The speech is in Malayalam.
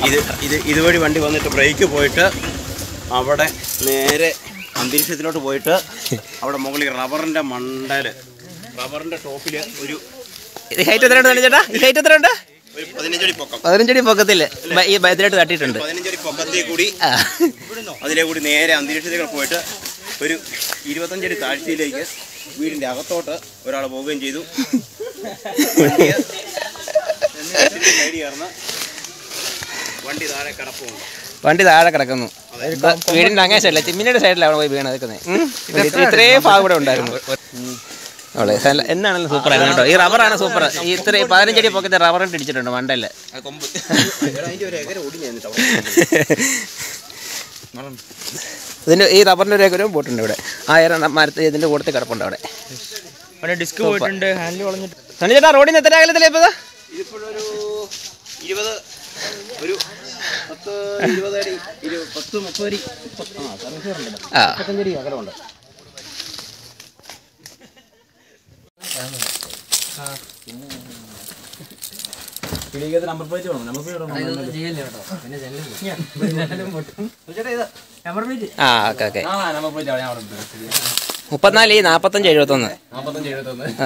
ഇത് ഇത് ഇതുവഴി വണ്ടി വന്നിട്ട് ബ്രേക്ക് പോയിട്ട് അവിടെ നേരെ അന്തരീക്ഷത്തിലോട്ട് പോയിട്ട് അവിടെ മുകളിൽ റബ്ബറിൻ്റെ മണ്ടൽ റബ്ബറിൻ്റെ ടോപ്പിൽ ഒരു ഇത് ഹൈറ്റ് എത്ര ഉണ്ട് ചേട്ടാ ഈ ഹൈറ്റ് എത്ര ഉണ്ട് ഒരു പതിനഞ്ചടി പൊക്കം പതിനഞ്ചടി പൊക്കത്തില് ബ- ഈ ബയത്തിലോട്ട് തട്ടിയിട്ടുണ്ട് പതിനഞ്ചടി പൊക്കത്തിൽ കൂടി ആ. അതിലെ കൂടി നേരെ അന്തരീക്ഷത്തിലേക്ക് പോയിട്ട് ഒരു ഇരുപത്തഞ്ചടി താഴ്ചയിലേക്ക് വീടിൻ്റെ അകത്തോട്ട് ഒരാൾ പോവുകയും ചെയ്തു വണ്ടിയെ സൈഡിൽ കയറുന്ന വണ്ടി താഴെ കിടപ്പുണ്ട് വണ്ടി താഴെ കിടക്കുന്നു ഇപ്പൊ വീടിന്റെ അങ്ങേ സൈഡിലെ ചിമ്മിനിയുടെ സൈഡിലാണ് പോയി വീണ് നിൽക്കുന്നത് ഇത്രയും ഭാഗം ഇവിടെ ഉണ്ടായിരുന്നു അവളെ സ്ഥല- എന്നാണെങ്കിലും സൂപ്പർ ആയിരുന്നു കേട്ടോ ഈ റബ്ബറാണ് സൂപ്പർ ഈ ഇത്ര പതിനഞ്ചടി പൊക്കത്തെ റബ്ബറിട്ട് ഇടിച്ചിട്ടുണ്ട് മണ്ടല് കൊമ്പ് അതിൻ്റെ ഒരു എകര ഓടി ഞാൻ ഇതിന്റെ ഈ റബ്ബറിന്റെ ഒരു ഏക്കരവും പോയിട്ടുണ്ട് ഇവിടെ ആ ഏറെ മരത്ത് ഇതിന്റെ കൂട്ടത്തിൽ കിടപ്പുണ്ട് അവിടെ അവിടെ ഡിസ്ക് പോയിട്ടുണ്ട് ഹാൻഡിൽ വളഞ്ഞിട്ട് സണ്ണി ചേട്ടാ റോഡിന് എത്ര അകലത്തിലാ ഇപ്പൊ ഇത്? ഇതിപ്പോഴൊരു ഇരുപത് ഒരു പത്ത് ഇരുപത് അടി ഇരു പത്ത് മുപ്പത് അടി മുപ്പത്- ആ സർവീസുണ്ട് ആ മുപ്പത്തഞ്ചടി അകലമുണ്ട് ആ ഓക്കെ ഓക്കെ മുപ്പത്തിനാല് ഈ നാപ്പത്തഞ്ച് എഴുപത്തൊന്ന് ആ